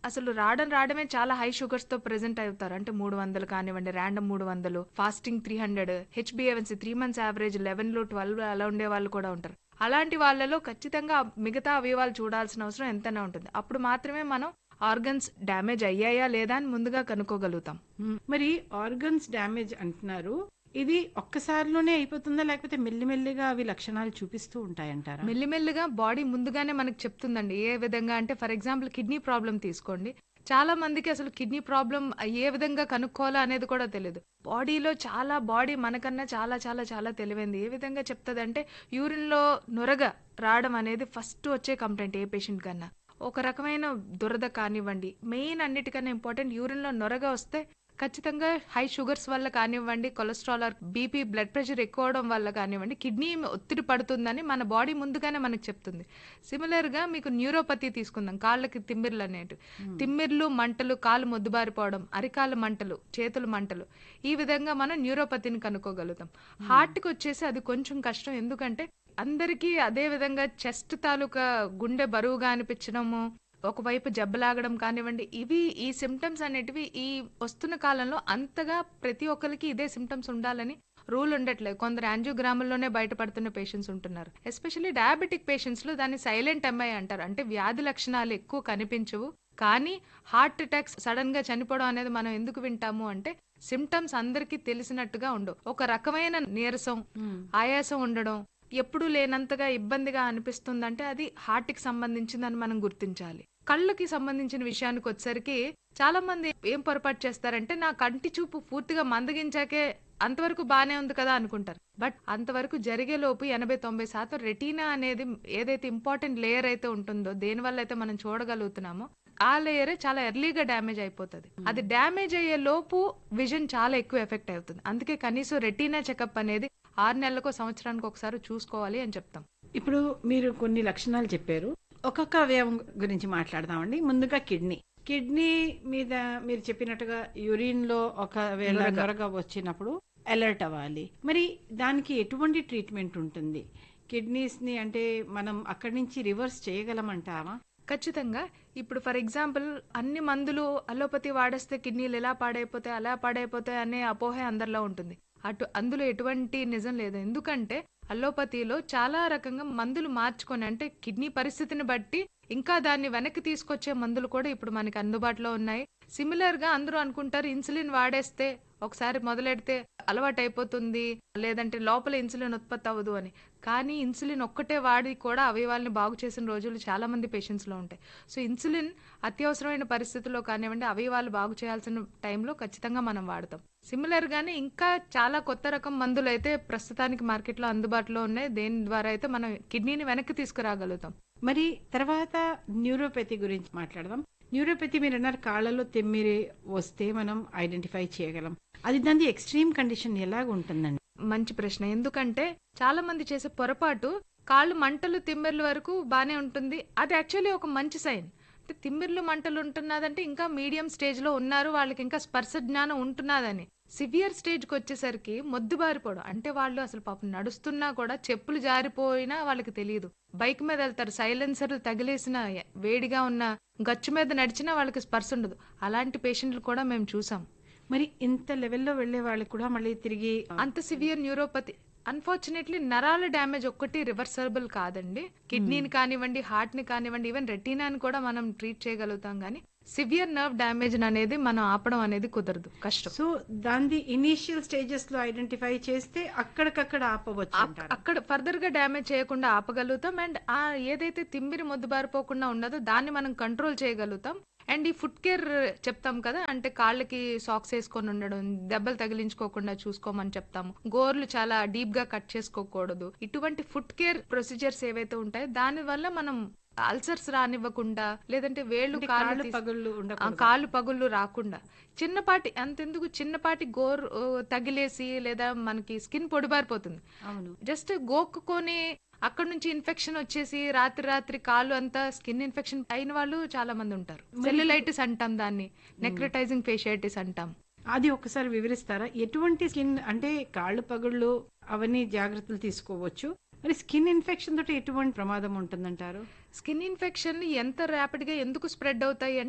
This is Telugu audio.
అసలు రావడం రావడమే చాలా హై షుగర్స్ తో ప్రెజెంట్ అవుతారు అంటే మూడు వందలు కానివ్వండి ర్యాండమ్ మూడు వందలు fasting three hundred H B A one C three months average eleven లో ట్వెల్వ్ అలా ఉండే వాళ్ళు కూడా ఉంటారు అలాంటి వాళ్ళలో ఖచ్చితంగా మిగతా అవయవాలు చూడాల్సిన అవసరం ఎంతైనా ఉంటుంది అప్పుడు మాత్రమే మనం ఆర్గన్స్ డ్యామేజ్ అయ్యాయా లేదా అని ముందుగా కనుక్కోగలుగుతాం మ్మ్. మరి ఆర్గన్స్ డ్యామేజ్ అంటున్నారు ఇది ఒక్కసారిలోనే అయిపోతుందా లేకపోతే మెల్లిమెల్లిగా అవి లక్షణాలు చూపిస్తూ ఉంటాయంటారా మెల్లిమెల్లిగా బాడీ ముందుగానే మనకు చెప్తుందండి ఏ విధంగా అంటే ఫర్ ఎగ్జాంపుల్ కిడ్నీ ప్రాబ్లం తీసుకోండి చాలా మందికి అసలు కిడ్నీ ప్రాబ్లం ఏ విధంగా కనుక్కోవాలో అనేది కూడా తెలియదు బాడీలో చాలా బాడీ మనకన్నా చాలా చాలా చాలా తెలివైంది ఏ విధంగా చెప్తుంది అంటే యూరిన్లో నొరగ రావడం అనేది ఫస్ట్ వచ్చే కంప్లైంట్ ఏ పేషెంట్ కన్నా ఒక రకమైన దురద కానివ్వండి మెయిన్ అన్నిటికన్నా ఇంపార్టెంట్ యూరిన్లో నొరగ వస్తే ఖచ్చితంగా హై షుగర్స్ వల్ల కానివ్వండి cholesterol or BP blood pressure ఎక్కువ అవడం వల్ల కానివ్వండి కిడ్నీ ఒత్తిడి పడుతుందని మన బాడీ ముందుగానే మనకు చెప్తుంది సిమిలర్ గా మీకు న్యూరోపతి తీసుకుందాం కాళ్ళకి తిమ్మిర్లు అనేవి తిమ్మిర్లు మంటలు కాలు మొద్దుబారిపోవడం అరికాలు మంటలు చేతులు మంటలు ఈ విధంగా మనం న్యూరోపతిని కనుక్కోగలుగుతాం హార్ట్ కి వచ్చేసి అది కొంచెం కష్టం ఎందుకంటే అందరికీ అదే విధంగా చెస్ట్ తాలూకా గుండె బరువుగా అనిపించడము ఒకవైపు జబ్బలాగడం కానివ్వండి ఇవి ఈ సిమ్టమ్స్ అనేటివి ఈ వస్తున్న కాలంలో అంతగా ప్రతి ఒక్కరికి ఇదే సిమ్టమ్స్ ఉండాలని రూల్ ఉండట్లేదు కొందరు యాంజియోగ్రాముల్లోనే బయటపడుతున్న పేషెంట్స్ ఉంటున్నారు ఎస్పెషల్లీ డయాబెటిక్ పేషెంట్స్ లో దాన్ని సైలెంట్ ఎంఐ అంటారు అంటే వ్యాధి లక్షణాలు ఎక్కువ కనిపించవు కానీ హార్ట్ అటాక్స్ సడన్ గా చనిపోవడం అనేది మనం ఎందుకు వింటాము అంటే సిమ్టమ్స్ అందరికీ తెలిసినట్టుగా ఉండవు ఒక రకమైన నీరసం ఆయాసం ఉండడం ఎప్పుడు లేనంతగా ఇబ్బందిగా అనిపిస్తుందంటే అది హార్ట్ కి సంబంధించిందని మనం గుర్తించాలి కళ్ళకి సంబంధించిన విషయానికి వచ్చేసరికి చాలా మంది ఏం పొరపాటు చేస్తారంటే నా కంటి చూపు పూర్తిగా మందగించాకే అంతవరకు బానే ఉంది కదా అనుకుంటారు బట్ అంతవరకు జరిగే లోపు ఎనభై తొంభై శాతం రెటీనా అనేది ఏదైతే ఇంపార్టెంట్ లేయర్ అయితే ఉంటుందో దేని వల్ల అయితే మనం చూడగలుగుతున్నామో ఆ లేయరే చాలా ఎర్లీగా డ్యామేజ్ అయిపోతుంది అది డ్యామేజ్ అయ్యే లోపు విజన్ చాలా ఎక్కువ ఎఫెక్ట్ అవుతుంది అందుకే కనీసం రెటీనా చెకప్ అనేది ఆరు నెలలకు సంవత్సరానికి ఒకసారి చూసుకోవాలి అని చెప్తాం ఇప్పుడు మీరు కొన్ని లక్షణాలు చెప్పారు ఒక్కొక్క అవయవం గురించి మాట్లాడదామండి ముందుగా కిడ్నీ కిడ్నీ మీద మీరు చెప్పినట్టుగా యూరిన్ లో ఒకవేళ నొరగ. నొరగ వచ్చినప్పుడు అలర్ట్ అవ్వాలి మరి దానికి ఎటువంటి ట్రీట్మెంట్ ఉంటుంది కిడ్నీస్ ని అంటే మనం అక్కడి నుంచి రివర్స్ చేయగలమంటావా ఖచ్చితంగా ఇప్పుడు ఫర్ ఎగ్జాంపుల్ అన్ని మందులు అలోపతి వాడేస్తే కిడ్నీలు ఎలా పాడైపోతాయి అలా పాడైపోతాయి అనే అపోహ అందరిలో ఉంటుంది అటు అందులో ఎటువంటి నిజం లేదు ఎందుకంటే అలోపతిలో చాలా రకంగా మందులు మార్చుకొని అంటే కిడ్నీ పరిస్థితిని బట్టి ఇంకా దాన్ని వెనక్కి తీసుకొచ్చే మందులు కూడా ఇప్పుడు మనకి అందుబాటులో ఉన్నాయి సిమిలర్ గా అందరూ అనుకుంటారు ఇన్సులిన్ వాడేస్తే ఒకసారి మొదలెడితే అలవాటు అయిపోతుంది లేదంటే లోపల ఇన్సులిన్ ఉత్పత్తి అవ్వదు అని కానీ ఇన్సులిన్ ఒక్కటే వాడి కూడా అవయవాల్ని బాగు చేసిన రోజులు చాలా మంది పేషెంట్స్ లో ఉంటాయి సో ఇన్సులిన్ అత్యవసరమైన పరిస్థితుల్లో కానివ్వండి అవయవాలు బాగు చేయాల్సిన టైంలో ఖచ్చితంగా మనం వాడతాం సిమిలర్ గానే ఇంకా చాలా కొత్త రకం మందులు అయితే ప్రస్తుతానికి మార్కెట్లో అందుబాటులో ఉన్నాయి దేని ద్వారా అయితే మనం కిడ్నీని వెనక్కి తీసుకురాగలుగుతాం మరి తర్వాత న్యూరోపతి గురించి మాట్లాడదాం న్యూరోపతి మీరు అన్నారు కాళ్ళలో తెమ్మిరి వస్తే మనం ఐడెంటిఫై చేయగలం అది దాని ఎక్స్ట్రీమ్ కండిషన్ ఎలాగ ఉంటుందండి మంచి ప్రశ్న ఎందుకంటే చాలా మంది చేసే పొరపాటు కాళ్ళు మంటలు తిమ్మిర్ల వరకు బానే ఉంటుంది అది యాక్చువల్లీ ఒక మంచి సైన్ అంటే తిమ్మిర్లు మంటలు ఉంటున్నదంటే ఇంకా మీడియం స్టేజ్ లో ఉన్నారు వాళ్ళకి ఇంకా స్పర్శ జ్ఞానం ఉంటున్నదని సివియర్ స్టేజ్ కి వచ్చేసరికి మొద్దుబారిపోవడం అంటే వాళ్ళు అసలు పాపం నడుస్తున్నా కూడా చెప్పులు జారిపోయినా వాళ్ళకి తెలియదు బైక్ మీద వెళ్తారు సైలెన్సర్ తగిలేసిన వేడిగా ఉన్న గచ్చు మీద నడిచినా వాళ్ళకి స్పర్శ ఉండదు అలాంటి పేషెంట్లు కూడా మేము చూసాం మరి ఇంత లెవెల్లో వెళ్లే వాళ్ళకి కూడా మళ్ళీ తిరిగి అంత సివియర్ న్యూరోపతి అన్ఫార్చునేట్లీ నరాల డ్యామేజ్ ఒక్కటి రివర్సబుల్ కాదండి కిడ్నీని కానివ్వండి హార్ట్ ని కానివ్వండి ఈవెన్ రెటీనాని కూడా మనం ట్రీట్ చేయగలుగుతాం కానీ సివియర్ నర్వ్ డ్యామేజ్ అనేది మనం ఆపడం అనేది కుదరదు కష్టం సో దాని ఇనీషియల్ స్టేజెస్ లో ఐడెంటిఫై చేస్తే అక్కడికక్కడ ఆపవచ్చు అక్- అంటారు అక్కడ ఫర్దర్ గా డ్యామేజ్ చేయకుండా ఆపగలుగుతాం అండ్ ఆ ఏదైతే తిమ్మిరి మొద్దుబారిపోకుండా ఉన్నదో దాన్ని మనం కంట్రోల్ చేయగలుగుతాం అండ్ ఈ ఫుట్ కేర్ చెప్తాం కదా అంటే కాళ్ళకి సాక్స్ వేసుకొని ఉండడం దెబ్బలు తగిలించుకోకుండా చూసుకోమని చెప్తాము గోర్లు చాలా డీప్ గా కట్ చేసుకోకూడదు ఇటువంటి ఫుట్ కేర్ ప్రొసీజర్స్ ఏవైతే ఉంటాయో దాని వల్ల మనం అల్సర్స్ రానివ్వకుండా లేదంటే వేళ్ళు అంటే కాళ్ళు కాళ్ళు తీసి- పగుళ్ళు ఆ, ఉండకూడదు కాళ్ళు పగుళ్ళు రాకుండా చిన్నపాటి అంతెందుకు చిన్నపాటి గోర్ ఓ, తగిలేసి లేదా మనకి స్కిన్ పొడిబారిపోతుంది అవును జస్ట్ గోక్కుకొని అక్కడ నుంచి ఇన్ఫెక్షన్ వచ్చేసి రాత్రి రాత్రి కాళ్ళు అంతా స్కిన్ ఇన్ఫెక్షన్ అయిన వాళ్ళు చాలా మంది ఉంటారు సెల్యులైటిస్ అంటాం దాన్ని నెక్రటైజింగ్ ఫేషియైటిస్ అంటాం అది ఒకసారి వివరిస్తారా ఎటువంటి స్కిన్ అంటే కాళ్ళు పగుళ్ళు అవన్నీ జాగ్రత్తలు తీసుకోవచ్చు మరి స్కిన్ ఇన్ఫెక్షన్ తోటి ఎటువంటి ప్రమాదం ఉంటుందంటారు స్కిన్ ఇన్ఫెక్షన్ ఎంత ర్యాపిడ్ గా ఎందుకు స్ప్రెడ్ అవుతాయి